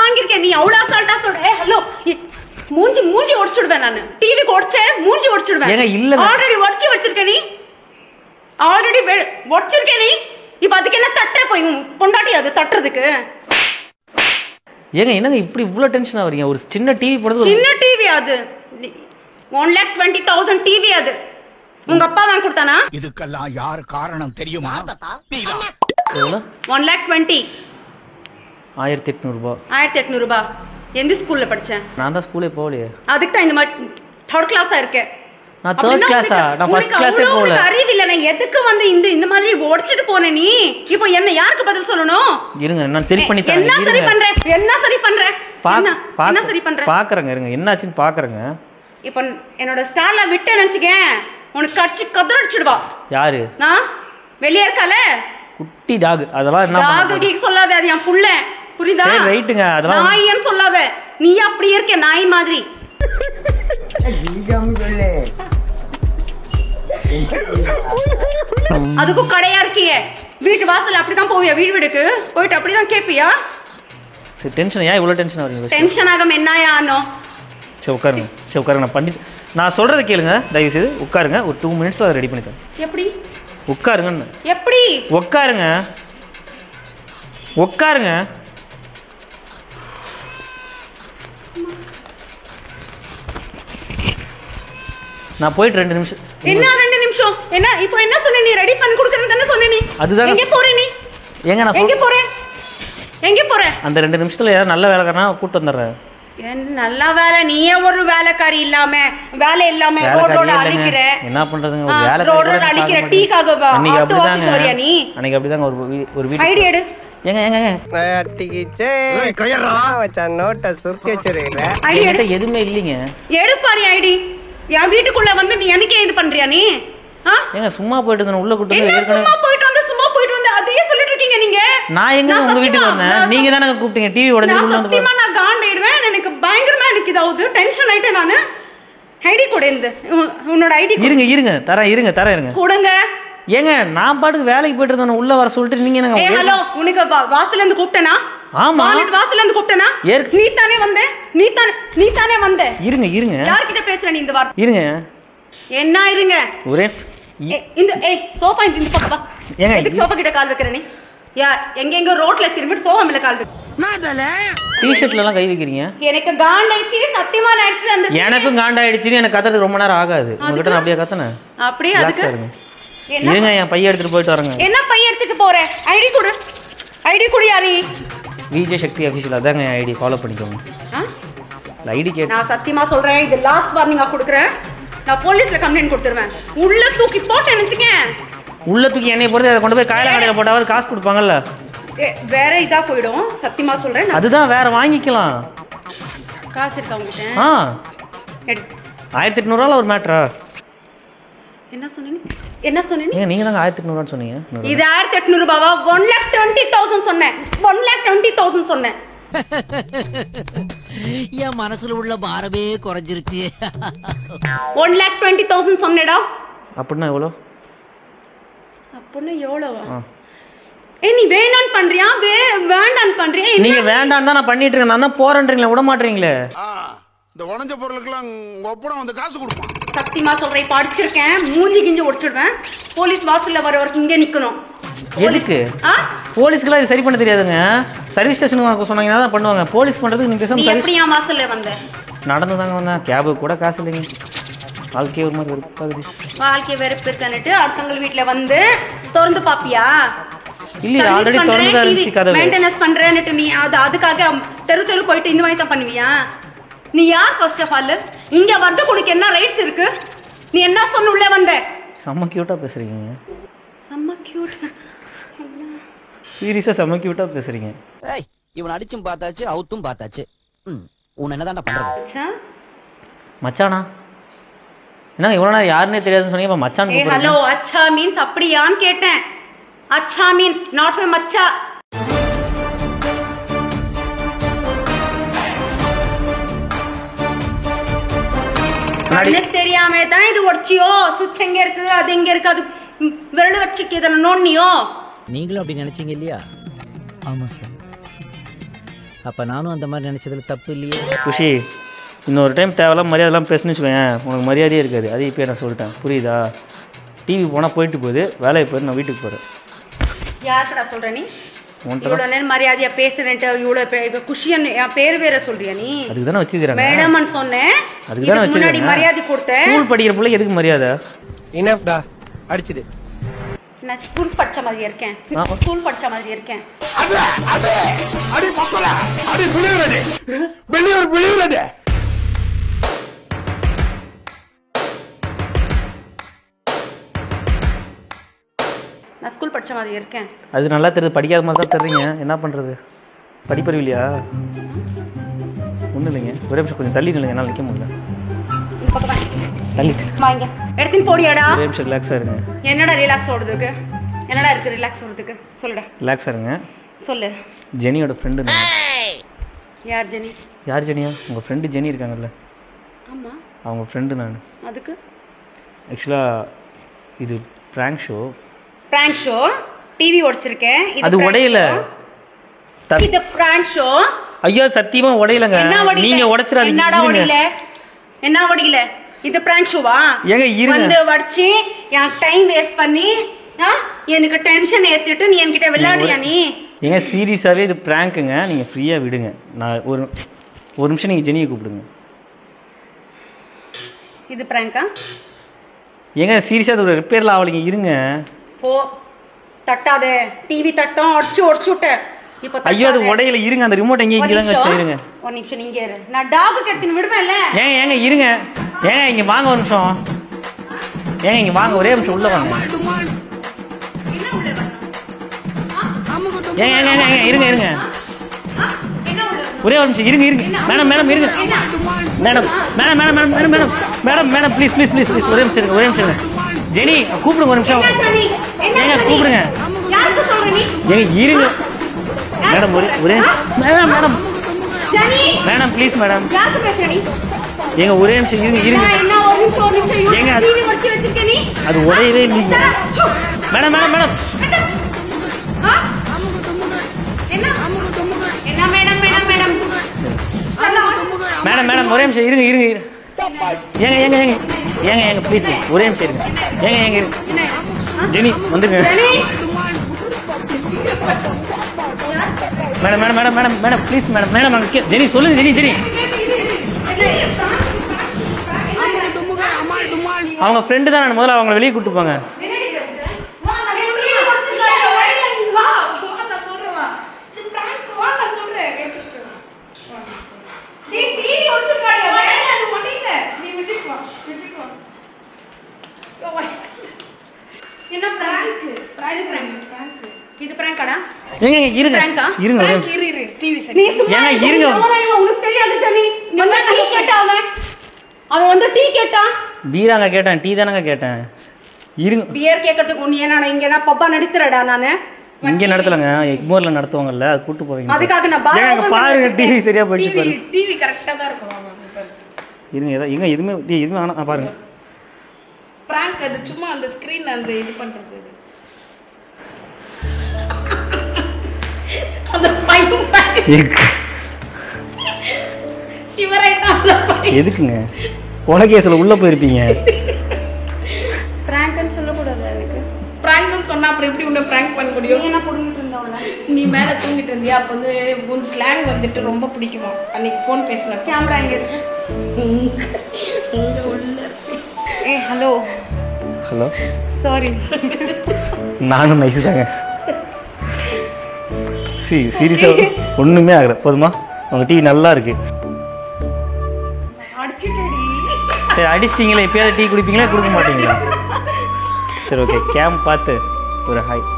வாங்கியிருக்கேன் நீ அவ்வளவு அசால்ட்டா சொல்ற ஏ ஹலோ மூஞ்சி மூஞ்சி உடைச்சுடுவேன் நான் டிவிக்கு உடைச்சேன் மூஞ்சி உடைச்சுடுவேன் ஏங்க, இல்லங்க. ஆல்ரெடி உடைச்சு வச்சிருக்க நீ ஆல்ரெடி உடைச்சிருக்க நீ இப்ப அதுக்கு என்ன தட்டுற போய் உன் பொண்டாட்டி அது தட்டுறதுக்கு ஏங்க என்னங்க இப்படி இவ்வளோ டென்ஷன் ஆகுறீங்க ஒரு சின்ன டிவி போடுறது ஒரு- சின்ன டிவி அது one lakh twenty thousand TV அது உங்க அப்பா வாங்கி கொடுத்தானா இதுக்கெல்லாம் யார் காரணம் தெரியுமா நீதான். எவ்வளோ ஒன் லேக் டுவெண்ட்டி ஆயிரத்தி எட்நூறுபா ஆயிரத்தி எட்நூறு ரூபாய் எந்த ஸ்கூல்ல படிச்சேன் நான் தான் ஸ்கூலே போகலையே அதுக்கு தான் இந்த மாதிரி தேர்ட் கிளாஸா இருக்கேன் நான் தேர்ட் அப்படின்னா கிளாஸா உனக்கு- நான் ஃபர்ஸ்ட் உனக்கு கிளாஸே அவ்வளவு போகல உனக்கு அறிவு இல்ல நான் எதுக்கு வந்து இந்த இந்த மாதிரி உடைச்சிட்டு போன நீ இப்போ என்ன யாருக்கு பதில் சொல்லணும் இருங்க நான் சரி பண்ணி தரேன் என்ன சரி இருங்க பண்ற என்ன சரி பண்ற பா- என்ன பாக்க- என்ன சரி பண்ற பாக்குறேங்க இருங்க என்னாச்சுன்னு பாக்குறேங்க இப்போ என்னோட ஸ்டார்ல விட்டு நினைச்சுக்கேன் உனக்கு கடிச்சு கதற அடிச்சிடுவா யாரு நான் வெளியே இருக்கால குட்டி டாக் அதெல்லாம் என்ன டாக் பண்ணுறது? கீக் சொல்லாத அது என் புள்ள புரியுதா சரி, ரைட்டுங்க, அதெல்லாம் நாயின்னு சொல்லாத நீ அப்படியே இருக்க நாய் மாதிரி அதுக்கும் கடையா இருக்கியே வீட்டு வாசல் அப்படிதான் போவியா வீடு வீடுக்கு போயிட்டு அப்படிதான் கேப்பியா சரி டென்ஷன் ஏன் இவ்வளோ டென்ஷன் ஆகுறீங்க டென்ஷன் ஆகாம என்னயா ஆனோ சரி உட்காருங்க சரி உட்காருங்க நான் பண்ணி நான் சொல்கிறத கேளுங்க தயவு செய்து உட்காருங்க ஒரு டூ மினிட்ஸில் அதை ரெடி பண்ணி தரேன் எப்படி உட்காருங்கன்னு எப்படி உட்காருங்க உட்காருங்க நான் போயிட்டு ரெண்டு நிமிஷம் என்ன ரெண்டு நிமிஷம் என்ன இப்போ என்ன சொன்ன நீ ரெடி பண்ணி கொடுக்கறது தானே சொன்ன நீ அதுதாங்க எங்க போற நீ ஏங்க நான் எங்க சொல் போற எங்க போற அந்த ரெண்டு நிமிஷத்தில் ஏதாவது நல்ல வேலைக்காரனா கூப்பிட்டு வந்துடுறேன் என்ன நல்ல வேலை நீயே ஒரு வேலைக்காரி இல்லாம வேலை இல்லாம ரோடோட வேலைக்காரியே அழிக்கிற இல்லைங்க என்ன பண்றதுங்க ஒரு ஆ, வேலைக்காரி ரோடோட கூட எனக்கு அழிக்கிற பார்க்க டீக்காக மாட்டேங்குது. அன்னைக்கு ஆட்டோ வாசிக்க வரியா அப்படிதாங்க நீ அன்னைக்கு அப்படிதாங்க ஒரு வீ- ஒரு வீட்டு ஐடி எடு ஏங்க ஏங்க ஏங்க மாட்டிக்கிச்சே வச்ச நோட்டை சுருக்கி வச்சிருக்கிற ஐடி எடு என்கிட்ட எதுவுமே இல்லைங்க எடுப்பாரு ஐடி என் வீட்டுக்குள்ள வந்து நீ எனக்கே இது பண்றியா நீ ஆ? ஏங்க சும்மா போயிட்டு இருந்தேன் உள்ள கூட்டு வந்து என்ன ஏற்கனவே சும்மா போயிட்டு வந்து சும்மா போயிட்டு வந்து அதையே சொல்லிட்டு இருக்கீங்க நீங்க நான் எங்க நான் உங்க வீட்டுக்கு சத்தியமா, வந்தேன் நான் நீங்க தானே கூப்பிட்டீங்க டிவி உடஞ்சு நான் உள்ள வந்து சத்தியமா நான் காண்டாயிடுவேன் எனக்கு பயங்கரமா எனக்கு இதாகுது டென்ஷன் ஆயிட்டேன் நானு ஐடி கூட இந்த உன்- உன்னோட ஐடி பா- இருங்க இருங்க தரேன் இருங்க தரேன் இருங்க கொடுங்க ஏங்க நான் பாட்டுக்கு வேலைக்கு போயிட்டு இருந்தேன் உள்ள வர சொல்லிட்டு நீங்க ஏ என்னங்க ஹலோ உனக்கு வா- வாசல்ல இருந்து கூப்பிட்டனா ஆமா. வானட் வாசல்ல இருந்து கூப்பிட்டனா ஏற்க- நீ தானே வந்த நீ தானே நீ தானே வந்த இருங்க இருங்க யார்கிட்ட பேசுற நீ இந்த வார்த்தை இருங்க என்ன இருங்க ஒரே ஏ, இந்த ஏய் சோஃபா இந்த இந்த பக்கம் வா ஏங்க, எதுக்கு சோஃபா கிட்ட கால் வைக்கிற நீ யா எங்க எங்க ரோட்ல திரும்பிட்டு சோஃபா மேல கால் வைக்க டிஷர்ட்ல எல்லாம் கை வைக்கிறீங்க எனக்கு காண்டாயிடுச்சு சத்தியமா நான் எடுத்து அந்த எனக்கும் காண்டாயிடுச்சுன்னு எனக்கு கத்துறது ரொம்ப நேரம் ஆகாது உங்ககிட்ட நான் அப்படியே கத்துனேன் அப்படியே Relax அதுக்கு ஆ இருங்க. என்ன இருங்க என் பைய எடுத்துட்டு போயிட்டு வரேங்க என்ன பைய எடுத்துட்டு போற ஐடி கொடு ஐடி கொடு யாரி விஜய் சக்தி அஃபிஷியல் அதாங்க என் ஐடி ஃபாலோ பண்ணிக்கோங்க ஐடி கேட்டு நான் சத்தியமா சொல்றேன் இது லாஸ்ட் வார்னிங்கா கொடுக்குறேன் நான் போலீஸ்ல கம்ப்ளைண்ட் கொடுத்துருவேன் உள்ள தூக்கி போட்டு நினைச்சுக்கேன் உள்ள தூக்கி எண்ணெய் போடுறது அதை கொண்டு போய் காயில கடையில் போட்டாவது காசு கொடுப்பாங்கல்ல ஏ, வேற இதா போயிடும் சத்தியமா சொல்றேன் நான் அதுதான் வேற வாங்கிக்கலாம் காசு இருக்கா உங்ககிட்ட ஆ எடு ஆயிரத்தி எட்நூறுவா ஒரு மேட்ரா என்ன சொன்னீங்க என்ன சொன்னீங்க ஏங்க நீங்க தாங்க ஆயிரத்தி எட்நூறுவான்னு சொன்னீங்க இன்னொரு இது ஆயிரத்தி எட்நூறு ரூபாவா ஒன் லேக் டுவெண்ட்டி தௌசண்ட் சொன்னேன் ஒன் லேக் டுவெண்ட்டி தௌசண்ட் சொன்னேன் என் மனசுல உள்ள பாரமே குறைஞ்சிருச்சு ஒன் லேக் டுவெண்ட்டி தௌசண்ட் சொன்னேடா அப்படின்னா எவ்வளோ அப்படின்னா எவ்வளவா ஆ. ஏய் நீ வேணான்னு பண்றியா வே வேண்டான்னு பண்றியா என்ன நீங்க வேண்டாம் தான் நான் பண்ணிட்டு இருக்கேன் நான் தான் போறேன்றீங்களே விட மாட்டீங்களே ஆ, இந்த உடஞ்ச பொருளுக்கெல்லாம் உங்க ஒப்பனம் வந்து காசு கொடுப்பான் சத்தியமா சொல்றேன் இப்ப அடிச்சிருக்கேன் மூஞ்சி கிஞ்சி ஒடிச்சிடுவேன் போலீஸ் வாசல்ல வர வரைக்கும் இங்கே நிக்கணும் எதுக்கு ஆ போலீஸ்க்குலாம் இது சரி பண்ண தெரியாதுங்க சர்வீஸ் ஸ்டேஷனுக்கு சொன்னாங்கன்னா தான் பண்ணுவாங்க போலீஸ் பண்றதுக்கு நீங்க நீ பேசாம சர்வீஸ் எப்படி என் வாசல்ல வந்த நடந்து தாங்க வந்தேன் கேபுக்கு கூட காசு இல்லைங்க வாழ்க்கையே ஒரு மாதிரி வெறுப்பாகுது வாழ்க்கை வெறுப்பு இருக்கன்னுட்டு அடுத்தவங்க வீட்ல வந்து திறந்து பாப்பியா இல்லையே ஆல்ரெடி திறந்து தான் இருந்துச்சு கதவு மெயின்டெனன்ஸ் பண்றேன்னுட்டு நீ அது அதுக்காக தெரு தெரு போயிட்டு இந்த மாதிரி தான் பண்ணுவியா நீ யார் ஃபர்ஸ்ட் ஆஃப் ஆல் இங்க வரதுக்கு உனக்கு என்ன ரைட்ஸ் இருக்கு நீ என்ன சொன்ன உள்ள வந்த செம்ம கியூட்டா பேசுறீங்க செம்ம கியூட் சீரியஸா செம்ம கியூட்டா பேசுறீங்க ஏய் இவன் அடிச்சும் பார்த்தாச்சு அவுத்தும் பார்த்தாச்சு ம் உன்னை என்னதான்டா பண்றது மச்சானா என்ன இவ்வளோ நேரம் யாருன்னே தெரியாதுன்னு சொன்னீங்க இப்போ மச்சான் ஏ கூப்பிடுறீங்க ஹலோ அச்சா மீன்ஸ் அப்படியான்னு கேட்டேன் அச்சா மீன்ஸ் நாட் மை மச்சா முன்னாடி கண்ணு தெரியாம தான் இது உடச்சியோ சுவிட்ச் எங்க இருக்கு அது எங்க இருக்கு அது ம், விரல் வச்சுக்கு இதில் நோண்டியோ நீங்களும் அப்படி நினைச்சீங்க இல்லையா ஆமாம் சார் அப்ப நானும் அந்த மாதிரி நினைச்சதுல தப்பு இல்லையே குஷி இன்னொரு டைம் தேவையில்லாம் மரியாதைலாம் பேசுன்னு வச்சுக்கோயேன் உனக்கு மரியாதையே இருக்காது அது இப்போ நான் சொல்லிட்டேன் புரியுதா டிவி போனால் போயிட்டு போகுது வேலையை போயிட்டு நான் வீட்டுக்கு போகிறேன் யாருக்குடா சொல்ற நீ உன்கிட்ட இவ்வளவு நேரம் மரியாதையா பேசுறேன்ட்டு இவ்வளவு பே- இப்ப குஷியன் என் பேர் வேற சொல்றியா நீ அதுக்கு தானே வச்சுக்கிறாங்க மேடம்னு சொன்னேன் அதுக்கு தானே இதுக்கு முன்னாடி வச்சுக்கிறாங்க மரியாதை கொடுத்தேன் ஸ்கூல் படிக்கிற பிள்ளை எதுக்கு மரியாதை இனஃப்டா அடிச்சிடு நான் ஸ்கூல் படிச்ச மாதிரி இருக்கேன் ஆமா. ஸ்கூல் படிச்ச மாதிரி இருக்கேன் அது அது அடி மக்கள அடி பிளிவுறடி பிளிவுற பிளிவுறடி நான் ஸ்கூல் படிச்ச மாதிரி இருக்கேன் அது நல்லா தெரியுது படிக்காத மாதிரி தான் தெரியுங்க என்ன பண்ணுறது படிப்பறிவு இல்லையா ஒன்றும் இல்லைங்க ஒரே நிமிஷம் கொஞ்சம் தள்ளி நில்லுங்க என்னால் நிற்க முடியல இந்த பக்கம் வா. தள்ளிட்டு வாங்க எடுத்துன்னு போடியாடா ஒரே நிமிஷம் ரிலாக்ஸாக இருங்க என்னடா ரிலாக்ஸ் ஓடுறதுக்கு என்னடா இருக்கு ரிலாக்ஸ் ஓடுறதுக்கு சொல்லுடா ரிலாக்ஸாக இருங்க சொல்லு ஜெனியோட ஃப்ரெண்டு யார் ஜெனி யார் ஜெனியா உங்கள் ஃப்ரெண்டு ஜெனி இருக்காங்கல்ல ஆமா அவங்க ஃப்ரெண்டு நான் அதுக்கு ஆக்சுவலாக இது prank show prank show TV உடைச்சிருக்கேன் இது அது prank உடையல show. த- இது பிராங்க் ஷோ ஐயோ சத்தியமா உடையலங்க என்ன உடையல நீங்க உடைச்சிடாதீங்க என்னடா இருங்க. உடையல என்ன உடையல இது பிராங்க் ஷோவா ஏங்க, இருங்க. வந்து உடைச்சு என் டைம் வேஸ்ட் பண்ணி ஆ, எனக்கு டென்ஷன் ஏத்திட்டு நீ என்கிட்ட விளையாடுறியா நீ ஏங்க சீரியஸாகவே இது ப்ராங்க்குங்க நீங்கள் ஃப்ரீயாக விடுங்க நான் ஒரு ஒரு நிமிஷம் நீங்கள் ஜெனியை கூப்பிடுங்க இது பிராங்கா ஏங்க சீரியஸாக அது ஒரு ரிப்பேரில் ஆகலைங்க இருங்க போ தட்டாதே டிவி தட்டம் உடச்சு உடச்சு விட்ட இப்போ ஐயோ அது தட்டாதே. உடையில இருங்க அந்த ரிமோட் எங்கே ஒரு இங்கே தாங்க நிமிஷம். வச்சிருங்க ஒரு நிமிஷம் நீங்க இரு நான் டாகு கெடுத்துன்னு விடுவேன்ல ஏங்க ஏங்க இருங்க ஏங்க இங்கே வாங்க ஒரு நிமிஷம் ஏங்க இங்கே வாங்க ஒரே நிமிஷம் உள்ளே வாங்க என்ன உள்ள வரணும்? ஏங்க ஏங்க ஏங்க, ஏங்க இருங்க இருங்க என்ன உள்ள வரணும்? ஒரே ஒரு நிமிஷம் இருங்க இருங்க மேடம் மேடம் இருங்க madam madam madam madam madam madam madam madam please please please please ஒரே நிமிஷம் இருங்க ஒரே நிமிஷம் இருங்க ஜெனி கூப்பிடுங்க ஒரு நிமிஷம் என்ன சனி? என்ன ஏங்க சனி? கூப்பிடுங்க யாருக்கு சொல்ற நீ ஏங்க இருங்க மேடம் ஒரே ஒரே மேடம் மேடம் ஜனி மேடம் ப்ளீஸ் மேடம் யாருக்கு பேசுற நீ ஏங்க ஒரே நிமிஷம் இருங்க இருங்க என்ன, என்ன ஒரு நிமிஷம் ஒரு நிமிஷம் ஏங்க, யூடியூப் அது- டிவி வச்சு வச்சிருக்க நீ அது உடையவே இல்லைங்க சு. மேடம் மேடம் மேடம் ஆ? என்ன என்ன மேடம் மேடம் மேடம் சொல்ல. மேடம் மேடம் ஒரே நிமிஷம் இருங்க இருங்க இருங்க. ஏங்க ஏங்க ஏங்க ஏங்க ஏங்க ப்ளீஸ் ஒரே நிமிஷம் இருங்க ஏங்க ஏங்க இருங்க என்ன? ஆ? ஜெனி வந்துருங்க Jenny madam madam madam madam madam please madam madam அங்கே கே- ஜெனி சொல்லுங்க ஜெனி ஜெனி அவங்க ஃப்ரெண்டு தான் நான் முதல்ல அவங்கள வெளியே கூட்டு போங்க என்னடி பேசுற? வா, நான் டிவி உடைச்சிருக்காங்க. உடையல நீ வா. வா, நான் சொல்றேன் வா. இது prank, வா, நான் சொல்றேன். கேட்டுக்கோ. வா. டேய், டிவி உடைச்சிருக்காங்க. உடையல, அது உடையல. நீ விட்டுட்டு வா, விட்டுட்டு வா. யோ, வா. என்ன prank? இது prank. இது prank ஆடா? ஏங்க ஏங்க, இருங்க Prank ஆ? இருங்க ஒரே Prank, இரு, இரு. TV சரி. நீ சும்மா ஏங்க, இரு. இருங்க. எவனா இவன்? உனக்கு தெரியாது ஜனி வந்து டீ கேட்டான் அவன் அவன் வந்து டீ கேட்டான் பீராங்க கேட்டேன் டீ தானங்க கேட்டேன் இருங்க பியர் கேட்கறதுக்கு உன்னை ஏன்னா இங்க நான் பப்பா நடித்துறடா நானு இங்கே நடத்தலைங்க எக்மோரில் நடத்துவாங்கல்ல அது கூட்டு போவீங்க அதுக்காக நான் பாரா ஏங்க அங்க open பண்ணி பாருங்க வச்சிருக்கேன். டிவி சரியா போயிடுச்சு பாருங்க டிவி கரெக்டா தான் இருக்கும் ஆமா, ஆமா. இருங்க ஏதோ எங்க எதுவுமே டேய், எதுவுமே வேணாம் ஆ, பாருங்க பிராங்க் அது சும்மா அந்த ஸ்கிரீன் அந்த இது பண்றது அந்த பையன் எதுக்கு? சிவரைட்டா அந்த பையன் எதுக்குங்க உலகேசில் உள்ள போயிருப்பீங்க பிராங்க்னு சொல்லக்கூடாது எனக்கு பிராங்க்னு சொன்னா அப்புறம் எப்படி உன்னை பிராங்க் பண்ண நீ முடியும் என்ன புடுங்கிட்டு இருந்தவள நீ மேல தூங்கிட்டு இருந்தியா அப்ப வந்து உன் ஸ்லாங் வந்துட்டு ரொம்ப பிடிக்குமா அன்னைக்கு ஃபோன் பேசின கேமரா எங்க இருக்கு உங்க உள்ள ஏ ஹலோ ஹலோ சாரி நானும் நைஸு தாங்க சி சீரியஸாக ஒன்றுமே ஆகலை போதுமா உங்கள் டிவி நல்லா இருக்கு அடிச்சுட்டடி சரி அடிச்சிட்டிங்களே எப்பயாவது டீ குடிப்பீங்களா கொடுக்க மாட்டீங்களா சரி ஓகே கேம் பார்த்து ஒரு ஹாய்